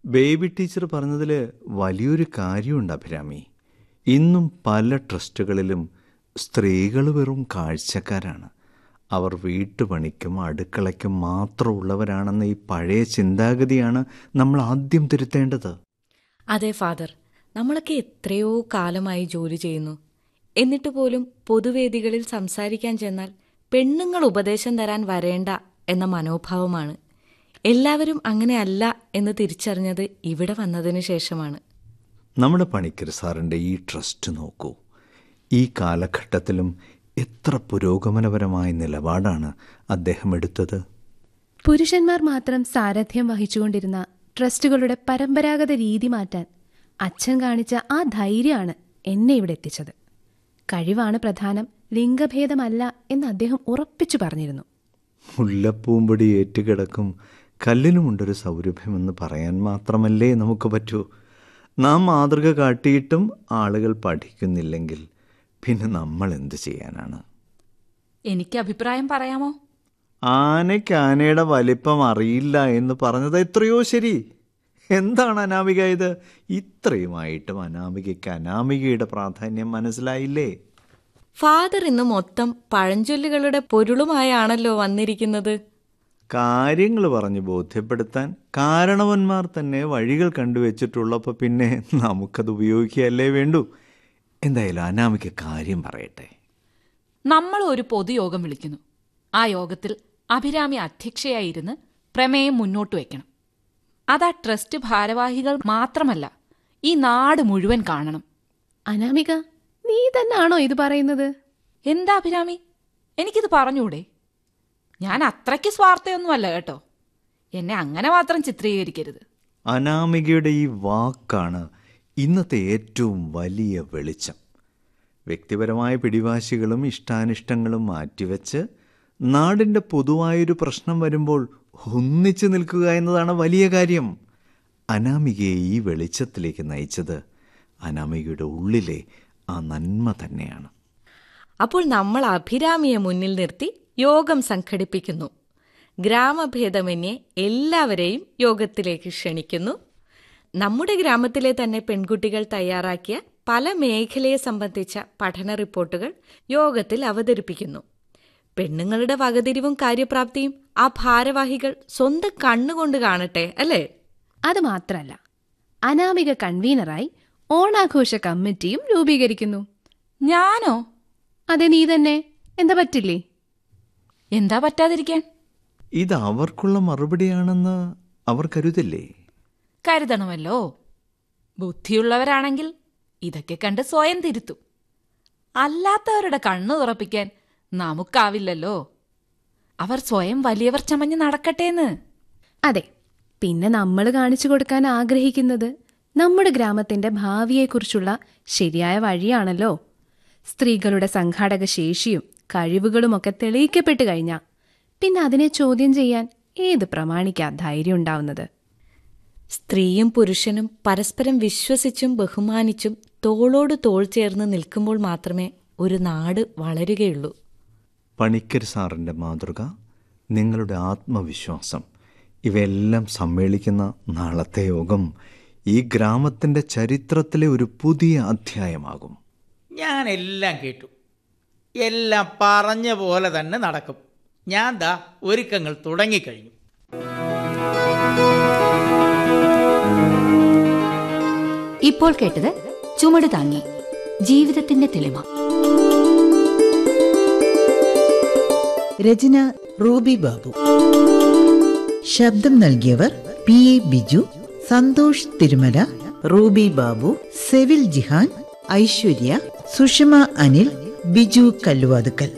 baby teacher പറഞ്ഞതിൽ വലിയൊരു കാര്യമുണ്ട് അഭിരാമി ഇന്നും പല ട്രസ്റ്റുകളിലും സ്ത്രീകൾ വെറും കാഴ്ചക്കാരാണ് അവർ വീട്ടുപണിക്കും അടുക്കളയ്ക്കും മാത്രമുള്ളവരാണെന്ന ഈ പഴയ ചിന്താഗതിയാണ് നമ്മൾ ആദ്യം തിരുത്തേണ്ടത് അതെ ഫാദർ നമ്മളൊക്കെ എത്രയോ കാലമായി ജോലി ചെയ്യുന്നു എന്നിട്ട് പോലും പൊതുവേദികളിൽ സംസാരിക്കാൻ ചെന്നാൽ പെണ്ണുങ്ങൾ ഉപദേശം തരാൻ വരേണ്ട എന്ന മനോഭാവമാണ് എല്ലാവരും അങ്ങനെയല്ല എന്ന് തിരിച്ചറിഞ്ഞത് ഇവിടെ വന്നതിന് ശേഷമാണ് നമ്മുടെ പണിക്കർ സാറിൻ്റെ ഈ ട്രസ്റ്റ് നോക്കൂ ഈ കാലഘട്ടത്തിലും എത്ര പുരോഗമനപരമായ നിലപാടാണ് അദ്ദേഹം എടുത്തത് പുരുഷന്മാർ മാത്രം സാരഥ്യം വഹിച്ചുകൊണ്ടിരുന്ന ട്രസ്റ്റുകളുടെ പരമ്പരാഗത രീതി മാറ്റാൻ അച്ഛൻ കാണിച്ച ആ ധൈര്യമാണ് എന്നെ ഇവിടെ എത്തിച്ചത് കഴിവാണ് പ്രധാനം ലിംഗഭേദമല്ല എന്ന് അദ്ദേഹം ഉറപ്പിച്ചു പറഞ്ഞിരുന്നു മുല്ലപ്പൂമ്പൊടി ഏറ്റുകിടക്കും കല്ലിനുമുണ്ടൊരു സൗരഭ്യമെന്ന് പറയാൻ മാത്രമല്ലേ നമുക്ക് പറ്റൂ നാം മാതൃക കാട്ടിയിട്ടും ആളുകൾ പഠിക്കുന്നില്ലെങ്കിൽ പിന്നെ നമ്മൾ എന്ത് ചെയ്യാനാണ് എനിക്ക് അഭിപ്രായം പറയാമോ ആനയ്ക്ക് ആനയുടെ വലിപ്പം അറിയില്ല എന്ന് പറഞ്ഞത് എത്രയോ ശരി എന്താണ് അനാമിക ഇത് ഇത്രയുമായിട്ടും അനാമികയ്ക്ക് അനാമികയുടെ പ്രാധാന്യം മനസ്സിലായില്ലേ ഫാദർ ഇന്ന് മൊത്തം പഴഞ്ചൊല്ലുകളുടെ പൊരുളുമായാണല്ലോ വന്നിരിക്കുന്നത് കാര്യങ്ങൾ പറഞ്ഞ് ബോധ്യപ്പെടുത്താൻ കാരണവന്മാർ തന്നെ വഴികൾ കണ്ടുവച്ചിട്ടുള്ളപ്പോൾ പിന്നെ നമുക്കത് ഉപയോഗിക്കുകയല്ലേ വേണ്ടൂ എന്തായാലും അനാമിക കാര്യം പറയട്ടെ നമ്മൾ ഒരു പൊതുയോഗം വിളിക്കുന്നു ആ യോഗത്തിൽ അഭിരാമി അധ്യക്ഷയായിരുന്ന് പ്രമേയം മുന്നോട്ട് വയ്ക്കണം അതാ ട്രസ്റ്റ് ഭാരവാഹികൾ മാത്രമല്ല ഈ നാട് മുഴുവൻ കാണണം അനാമിക നീ തന്നെയാണോ ഇത് പറയുന്നത് എന്താ അഭിരാമി എനിക്കിത് പറഞ്ഞൂടെ ഞാൻ അത്രയ്ക്ക് സ്വാർത്ഥയൊന്നുമല്ല കേട്ടോ എന്നെ അങ്ങനെ മാത്രം ചിത്രീകരിക്കരുത് അനാമികയുടെ ഈ വാക്കാണ് ഇന്നത്തെ ഏറ്റവും വലിയ വെളിച്ചം വ്യക്തിപരമായ പിടിവാശികളും ഇഷ്ടാനിഷ്ടങ്ങളും മാറ്റിവെച്ച് നാടിൻ്റെ പൊതുവായൊരു പ്രശ്നം വരുമ്പോൾ ഒന്നിച്ചു നിൽക്കുക എന്നതാണ് വലിയ കാര്യം അനാമികയെ ഈ വെളിച്ചത്തിലേക്ക് നയിച്ചത് അനാമികയുടെ ഉള്ളിലെ ആ നന്മ തന്നെയാണ് അപ്പോൾ നമ്മൾ അഭിരാമിയെ മുന്നിൽ നിർത്തി യോഗം സംഘടിപ്പിക്കുന്നു ഗ്രാമഭേദമന്യേ എല്ലാവരെയും യോഗത്തിലേക്ക് ക്ഷണിക്കുന്നു നമ്മുടെ ഗ്രാമത്തിലെ തന്നെ പെൺകുട്ടികൾ തയ്യാറാക്കിയ പല മേഖലയെ സംബന്ധിച്ച പഠന റിപ്പോർട്ടുകൾ യോഗത്തിൽ അവതരിപ്പിക്കുന്നു പെണ്ണുങ്ങളുടെ വകതിരിവും കാര്യപ്രാപ്തിയും ആ ഭാരവാഹികൾ സ്വന്തം കണ്ണുകൊണ്ട് കാണട്ടെ അല്ലേ അത് മാത്രല്ല അനാമിക കൺവീനറായി ഓണാഘോഷ കമ്മിറ്റിയും രൂപീകരിക്കുന്നു ഞാനോ അതെ നീ തന്നെ എന്താ പറ്റില്ലേ എന്താ പറ്റാതിരിക്കാൻ ഇത് അവർക്കുള്ള മറുപടിയാണെന്ന് അവർ കരുതില്ലേ കരുതണമല്ലോ ബുദ്ധിയുള്ളവരാണെങ്കിൽ ഇതൊക്കെ കണ്ട് സ്വയം തിരുത്തും അല്ലാത്തവരുടെ കണ്ണു തുറപ്പിക്കാൻ നമുക്കാവില്ലല്ലോ അവർ സ്വയം വലിയവർ ചമഞ്ഞ് നടക്കട്ടേന്ന് അതെ പിന്നെ നമ്മൾ കാണിച്ചു കൊടുക്കാൻ ആഗ്രഹിക്കുന്നത് നമ്മുടെ ഗ്രാമത്തിന്റെ ഭാവിയെക്കുറിച്ചുള്ള ശരിയായ വഴിയാണല്ലോ സ്ത്രീകളുടെ സംഘാടക ശേഷിയും കഴിവുകളുമൊക്കെ തെളിയിക്കപ്പെട്ടു കഴിഞ്ഞാൽ പിന്നെ അതിനെ ചോദ്യം ചെയ്യാൻ ഏത് പ്രമാണിക്കാ ധൈര്യം ഉണ്ടാവുന്നത് സ്ത്രീയും പുരുഷനും പരസ്പരം വിശ്വസിച്ചും ബഹുമാനിച്ചും തോളോട് തോൾ ചേർന്ന് നിൽക്കുമ്പോൾ മാത്രമേ ഒരു നാട് വളരുകയുള്ളൂ പണിക്കർ സാറിൻ്റെ മാതൃക നിങ്ങളുടെ ആത്മവിശ്വാസം ഇവയെല്ലാം സമ്മേളിക്കുന്ന നാളത്തെ യോഗം ഈ ഗ്രാമത്തിൻ്റെ ചരിത്രത്തിലെ ഒരു പുതിയ അധ്യായമാകും ഞാൻ എല്ലാം കേട്ടു എല്ലാം പറഞ്ഞ പോലെ തന്നെ നടക്കും ഞാൻ ദാ ഒരുക്കങ്ങൾ തുടങ്ങിക്കഴിഞ്ഞു ഇപ്പോൾ കേട്ടത് ചുമട് താങ്ങി ജീവിതത്തിന്റെ തെളിമ രചന റൂബി ബാബു ശബ്ദം നൽകിയവർ പി എ ബിജു സന്തോഷ് തിരുമല റൂബി ബാബു സെവിൽ ജിഹാൻ ഐശ്വര്യ സുഷമ അനിൽ ബിജു കല്ലുവാതുക്കൽ